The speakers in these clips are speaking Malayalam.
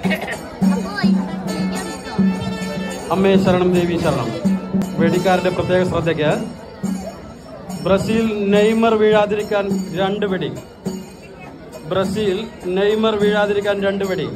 അമ്മേ ശരണം ദേവി ശരണം വെടിക്കാരന്റെ പ്രത്യേക ശ്രദ്ധയ്ക്ക് ബ്രസീൽ നെയ്മർ വീഴാതിരിക്കാൻ രണ്ട് വെടി ബ്രസീൽ നെയ്മർ വീഴാതിരിക്കാൻ രണ്ട് വെടി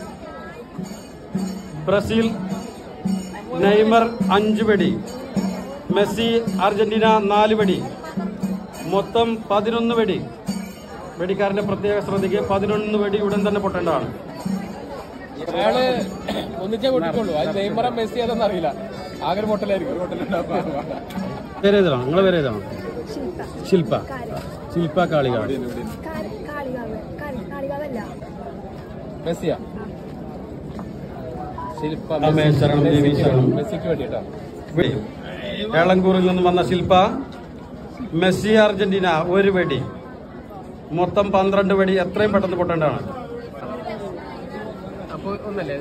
ബ്രസീൽ നെയ്മർ അഞ്ച് വെടി മെസ്സി അർജന്റീന നാല് വെടി മൊത്തം പതിനൊന്ന് വെടി വെടിക്കാരന്റെ പ്രത്യേക ശ്രദ്ധയ്ക്ക് പതിനൊന്ന് വെടി ഉടൻ തന്നെ പൊട്ടേണ്ടതാണ് അയാള് ഒന്നിച്ചേ പൊട്ടിക്കുള്ളൂ അത് നെയ്മറ മെസ്സി അതൊന്നും അറിയില്ല ആകെ ഒരു പൊട്ടലായിരിക്കും പേര് ഏതാണ് നിങ്ങളെ പേര് ഏതാണ് ശില്പ ശില്പ കാളികാട് കാളികാവ് കാളികാവല്ല മെസ്സിയാ ശില്പ അമ്മേ ശരണം ദേവി ശരണം മെസ്സിക്ക് വേണ്ടിട്ടാ വെടി ഏളങ്കൂറിൽ നിന്ന് വന്ന ശില്പ മെസ്സി അർജന്റീന ഒരു വെടി മൊത്തം പന്ത്രണ്ട് വെടി എത്രയും പെട്ടെന്ന് പൊട്ടേണ്ടതാണ് അപ്പൊ ഒന്നല്ലേ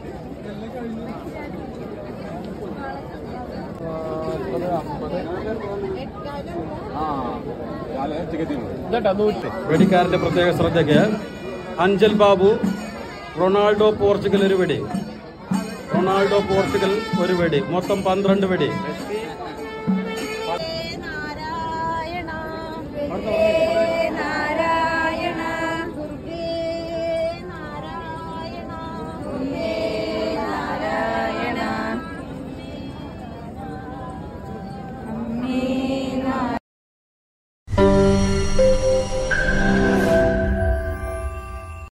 ഇതാട്ടാ നൂറ്റ് വെടിക്കാരന്റെ പ്രത്യേക ശ്രദ്ധയ്ക്ക് അഞ്ചൽ ബാബു റൊണാൾഡോ പോർച്ചുഗൽ ഒരു വെടി റൊണാൾഡോ പോർച്ചുഗൽ ഒരു വെടി മൊത്തം പന്ത്രണ്ട് വെടി